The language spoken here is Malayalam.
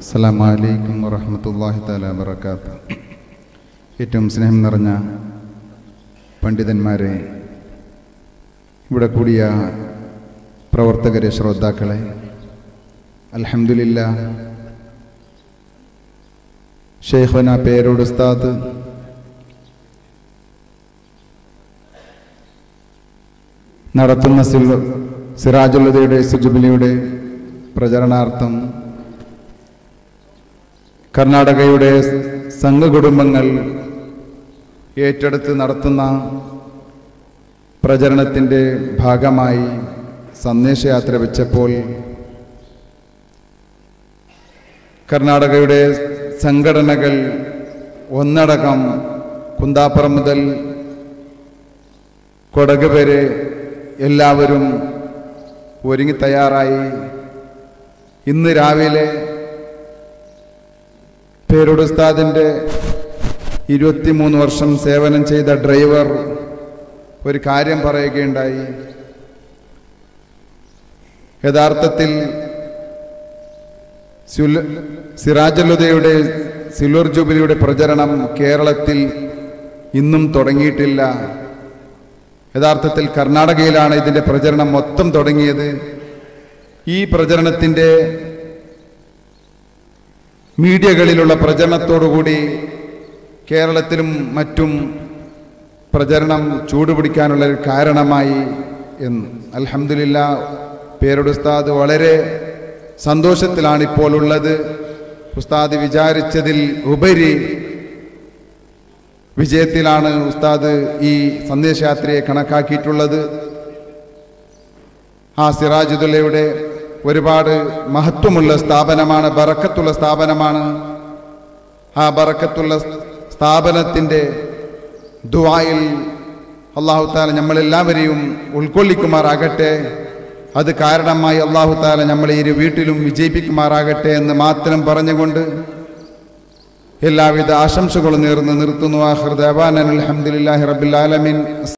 അസ്സലാമു അലൈക്കും വറഹ്മത്തുള്ളാഹി തആല വബറകാത്ത് ഏറ്റവും സ്നേഹം നിറഞ്ഞ പണ്ഡിതന്മാരെ ഇവിടെ കൂടിയ പ്രവർത്തകരെ ശ്രോതാക്കളെ അൽഹംദുലില്ല ഷെയ്ഖന പേരോട് ഉസ്താദ് നടത്തുന്ന സിൽ- സിറാജുല്ലതയുടെ സുജുബിലിയുടെ പ്രചരണാർത്ഥം കർണാടകയുടെ സംഘകുടുംബങ്ങൾ ഏറ്റെടുത്ത് നടത്തുന്ന പ്രചരണത്തിൻ്റെ ഭാഗമായി സന്ദേശയാത്ര വെച്ചപ്പോൾ കർണാടകയുടെ സംഘടനകൾ ഒന്നടക്കം കുന്താപ്പുറം മുതൽ കൊടക് വരെ എല്ലാവരും ഒരുങ്ങി തയ്യാറായി ഇന്ന് രാവിലെ പേരോട് ഉസ്താദിൻ്റെ ഇരുപത്തിമൂന്ന് വർഷം സേവനം ചെയ്ത ഡ്രൈവർ ഒരു കാര്യം പറയുകയുണ്ടായി യഥാർത്ഥത്തിൽ സുല- സിറാജലുദയുടെ സിൽവർ ജൂബിലിയുടെ പ്രചരണം കേരളത്തിൽ ഇന്നും തുടങ്ങിയിട്ടില്ല യഥാർത്ഥത്തിൽ കർണാടകയിലാണ് ഇതിൻ്റെ പ്രചരണം മൊത്തം തുടങ്ങിയത് ഈ പ്രചരണത്തിൻ്റെ മീഡിയകളിലുള്ള പ്രചരണത്തോടുകൂടി കേരളത്തിലും മറ്റും പ്രചരണം ചൂടുപിടിക്കാനുള്ള ഒരു കാരണമായി എന്ന് അൽഹംദുലില്ല പേരുടെ ഉസ്താദ് വളരെ സന്തോഷത്തിലാണ് ഇപ്പോൾ ഉള്ളത് ഉസ്താദ് വിചാരിച്ചതിൽ ഉപരി വിജയത്തിലാണ് ഉസ്താദ് ഈ സന്ദേശയാത്രയെ കണക്കാക്കിയിട്ടുള്ളത് ആ സിറാജുദുല്ലയുടെ ഒരുപാട് മഹത്വമുള്ള സ്ഥാപനമാണ് ബറക്കത്തുള്ള സ്ഥാപനമാണ് ആ ബറക്കത്തുള്ള സ്ഥാപനത്തിൻ്റെ ദുവായിൽ അള്ളാഹു താല നമ്മളെല്ലാവരെയും ഉൾക്കൊള്ളിക്കുമാറാകട്ടെ അത് കാരണമായി അള്ളാഹു താല നമ്മളെ ഇരു വീട്ടിലും വിജയിപ്പിക്കുമാറാകട്ടെ എന്ന് മാത്രം പറഞ്ഞുകൊണ്ട് എല്ലാവിധ ആശംസകളും നേർന്ന് നിർത്തുന്നു ആഹൃദാൻ അലഹമുല്ലാഹി റബിൻ